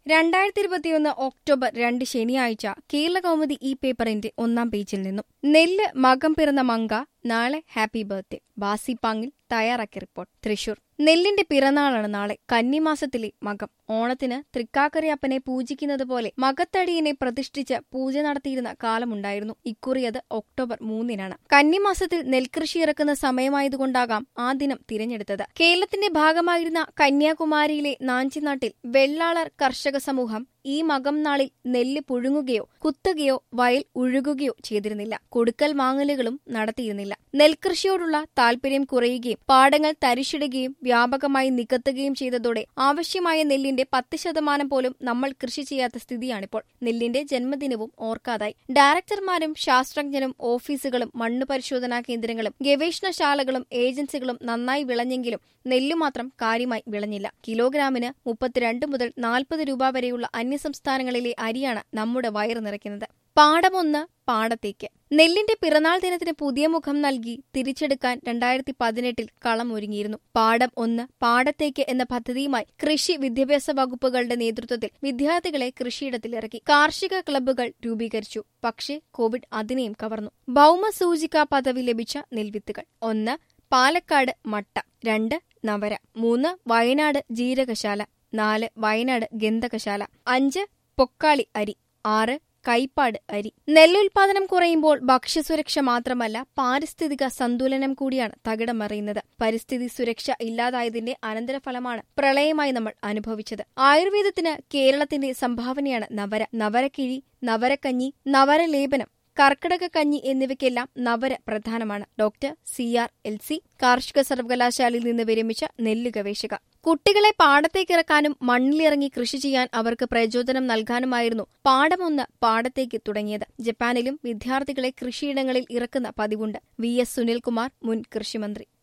രണ്ടായിരത്തി ഇരുപത്തിയൊന്ന് ഒക്ടോബർ രണ്ട് ശനിയാഴ്ച കേരള കൗമുദി ഈ പേപ്പറിന്റെ ഒന്നാം പേജിൽ നിന്നും നെല്ല് മകം പിറന്ന മങ്ക നാളെ ഹാപ്പി ബർത്ത്ഡേ ബാസിപ്പാങ്ങിൽ തയ്യാറാക്കിയ റിപ്പോർട്ട് തൃശൂർ നെല്ലിന്റെ പിറന്നാളാണ് നാളെ കന്നിമാസത്തിലെ മകം ഓണത്തിന് തൃക്കാക്കരയപ്പനെ പൂജിക്കുന്നത് പോലെ മകത്തടിയനെ പ്രതിഷ്ഠിച്ച് പൂജ നടത്തിയിരുന്ന കാലമുണ്ടായിരുന്നു ഇക്കുറി അത് ഒക്ടോബർ മൂന്നിനാണ് കന്നിമാസത്തിൽ നെൽകൃഷി ഇറക്കുന്ന സമയമായതുകൊണ്ടാകാം ആ ദിനം തിരഞ്ഞെടുത്തത് കേരളത്തിന്റെ ഭാഗമായിരുന്ന കന്യാകുമാരിയിലെ നാഞ്ചിനാട്ടിൽ വെള്ളാളർ കർഷക സമൂഹം ഈ മകം നാളിൽ നെല്ല് പുഴുങ്ങുകയോ കുത്തുകയോ വയൽ ഉഴുകുകയോ ചെയ്തിരുന്നില്ല കൊടുക്കൽ വാങ്ങലുകളും നടത്തിയിരുന്നില്ല നെൽകൃഷിയോടുള്ള താൽപര്യം കുറയുകയും പാടങ്ങൾ തരിശിടുകയും വ്യാപകമായി നികത്തുകയും ചെയ്തതോടെ ആവശ്യമായ നെല്ലിന്റെ പത്ത് ശതമാനം പോലും നമ്മൾ കൃഷി ചെയ്യാത്ത സ്ഥിതിയാണിപ്പോൾ നെല്ലിന്റെ ജന്മദിനവും ഓർക്കാതായി ഡയറക്ടർമാരും ശാസ്ത്രജ്ഞരും ഓഫീസുകളും മണ്ണു പരിശോധനാ കേന്ദ്രങ്ങളും ഗവേഷണശാലകളും ഏജൻസികളും നന്നായി വിളഞ്ഞെങ്കിലും നെല്ലു മാത്രം കാര്യമായി വിളഞ്ഞില്ല കിലോഗ്രാമിന് മുപ്പത്തിരണ്ട് മുതൽ നാൽപ്പത് രൂപ വരെയുള്ള അന്യസംസ്ഥാനങ്ങളിലെ അരിയാണ് നമ്മുടെ വയറ് നിറയ്ക്കുന്നത് പാടമൊന്ന് പാടത്തേക്ക് നെല്ലിന്റെ പിറന്നാൾ ദിനത്തിന് പുതിയ മുഖം നൽകി തിരിച്ചെടുക്കാൻ രണ്ടായിരത്തി പതിനെട്ടിൽ കളമൊരുങ്ങിയിരുന്നു പാടം ഒന്ന് പാടത്തേക്ക് എന്ന പദ്ധതിയുമായി കൃഷി വിദ്യാഭ്യാസ വകുപ്പുകളുടെ നേതൃത്വത്തിൽ വിദ്യാർത്ഥികളെ കൃഷിയിടത്തിലിറക്കി കാർഷിക ക്ലബ്ബുകൾ രൂപീകരിച്ചു പക്ഷേ കോവിഡ് അതിനെയും കവർന്നു ഭൗമസൂചിക പദവി ലഭിച്ച നെൽവിത്തുകൾ ഒന്ന് പാലക്കാട് മട്ട രണ്ട് നവര മൂന്ന് വയനാട് ജീരകശാല നാല് വയനാട് ഗന്ധകശാല അഞ്ച് പൊക്കാളി അരി ആറ് കൈപ്പാട് അരി നെല്ലുൽപാദനം കുറയുമ്പോൾ ഭക്ഷ്യസുരക്ഷ മാത്രമല്ല പാരിസ്ഥിതിക സന്തുലനം കൂടിയാണ് തകിടം മറിയുന്നത് പരിസ്ഥിതി സുരക്ഷ ഇല്ലാതായതിന്റെ അനന്തരഫലമാണ് പ്രളയമായി നമ്മൾ അനുഭവിച്ചത് ആയുർവേദത്തിന് കേരളത്തിന്റെ സംഭാവനയാണ് നവര നവരക്കിഴി നവരക്കഞ്ഞി നവരലേപനം കർക്കിടക കഞ്ഞി എന്നിവയ്ക്കെല്ലാം നവര പ്രധാനമാണ് doctor C R Elsy കാർഷിക സർവകലാശാലയിൽ നിന്ന് വിരമിച്ച നെല്ല് ഗവേഷക കുട്ടികളെ പാടത്തേക്കിറക്കാനും മണ്ണിലിറങ്ങി കൃഷി ചെയ്യാൻ അവർക്ക് പ്രചോദനം നൽകാനുമായിരുന്നു പാടമൊന്ന് പാടത്തേക്ക് തുടങ്ങിയത് ജപ്പാനിലും വിദ്യാർത്ഥികളെ കൃഷിയിടങ്ങളിൽ ഇറക്കുന്ന പതിവുണ്ട് വി എസ് സുനിൽകുമാർ മുൻ കൃഷിമന്ത്രി